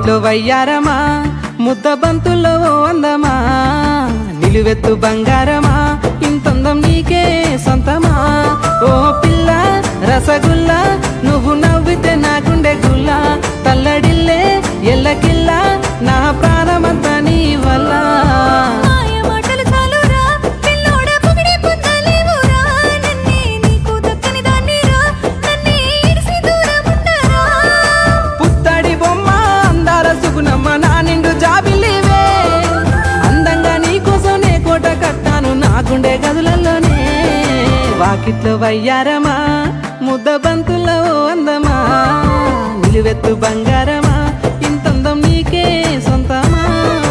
వాకిట్లో వయ్యారమా ముద్ద బంతుల్లో ఓ అందమా నిలువెత్తు బంగారమా ఇంతందం నీకే సొంతమా ఓ పిల్ల రసగుల్లా నువ్వు నవ్వితే నాకుండే గుల్ల తల్లడిల్లే ఎల్లకిల్లా నా ప్రాణమంతా నీ వల్ల మాయ మాటలు చాలురా పిల్లోడా పొగిడే పొందలేవురా నన్నే నీకు దక్కని దాన్నిరా నన్నే ఇడిసి దూరం ఉండరా పుత్తడి బొమ్మ అందాల సుగుణమ్మ నా నిండు జాబిల్లివే అందంగా నీకోసం నే కోట కట్టాను నా గుండె గదులలోనే వాకిట్లో వయ్యారమా ముద్ద బంతుల్లో ఓ అందమా నిలువెత్తు బంగారమా ఇంతందం నీకే సొంతమా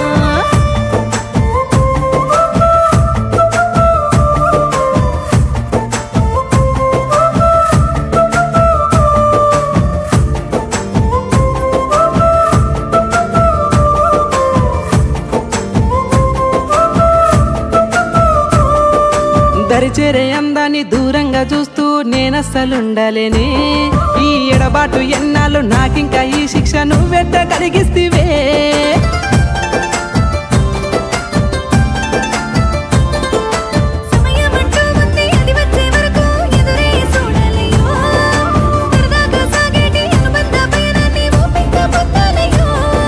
దరిచేరే అందాన్ని దూరంగా చూస్తూ నేనస్సలుండలేనే ఈ ఎడబాటు ఎన్నాళ్ళు నాకింకా ఈ శిక్ష నువ్వెట్ట కలిగిస్తివే సమయమంటూ ఉంది అది వచ్చే వరకు ఎదురే చూడాలయ్యో సరదాగా సాగేటి అనుబంధ పయనాన్ని ఓపిక పొందాలయ్యో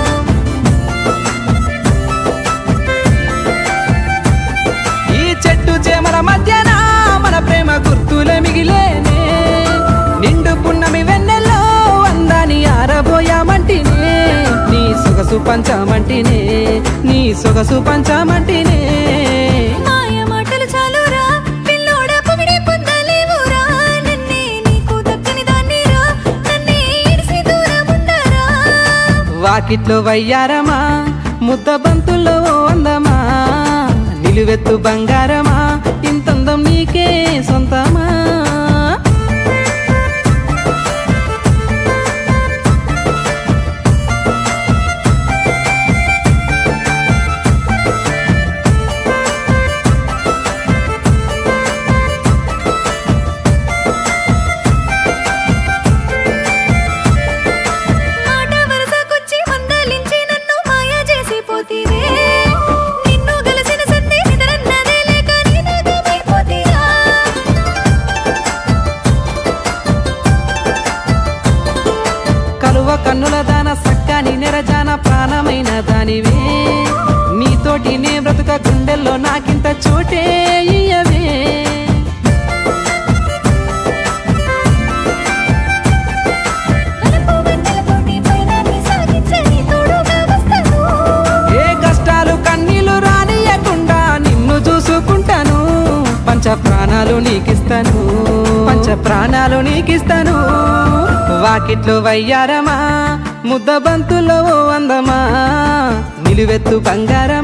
ఈ చెట్టు చేమల మధ్యన మన ప్రేమ గుర్తులే మిగిలేనే నిండు పున్నమి వెన్నెల్లో అందాని ఆరబోయామంటినే నీ సొగసు పంచామంటినే నీ సొగసు పంచామంటినే మాయ మాటలు చాలురా పిల్లోడా పొగిడే పొందలేవురా నన్నే నీకు దక్కని దాన్నిరా నన్నే ఇడిసి దూరం ఉండరా వాకిట్లో వయ్యారమా ముద్ద బంతుల్లో ఓ అందమా నిలువెత్తు బంగారమా ఇంతందం నీకే సొంతమా మాట వరసకొచ్చి మందలించి నన్ను మాయ చేసి పోతీవే నిన్ను గెలిచిన సంధి నిదరన్నదే లేక నీదాగమైపోతీరా కలువ కన్నుల దాన సక్కని నెరజాన ప్రాణమైన దానివే నీతోటి నే బ్రతుక గుండెల్లో నాకింత చోటే ఇయ్యవే వలపు వెన్నెలతోటి పయనాన్ని సాగించే నీ తోడుగా వస్తాను ఏ కష్టాలు కన్నీళ్లు రానియకుండా నిన్ను చూసుకుంటాను పంచ ప్రాణాలు నీకిస్తాను పంచ ప్రాణాలు నీకిస్తాను వాకిట్లో వయ్యారమా ముద్ద బంతులో ఓ అందమా నిలువెత్తు బంగారమా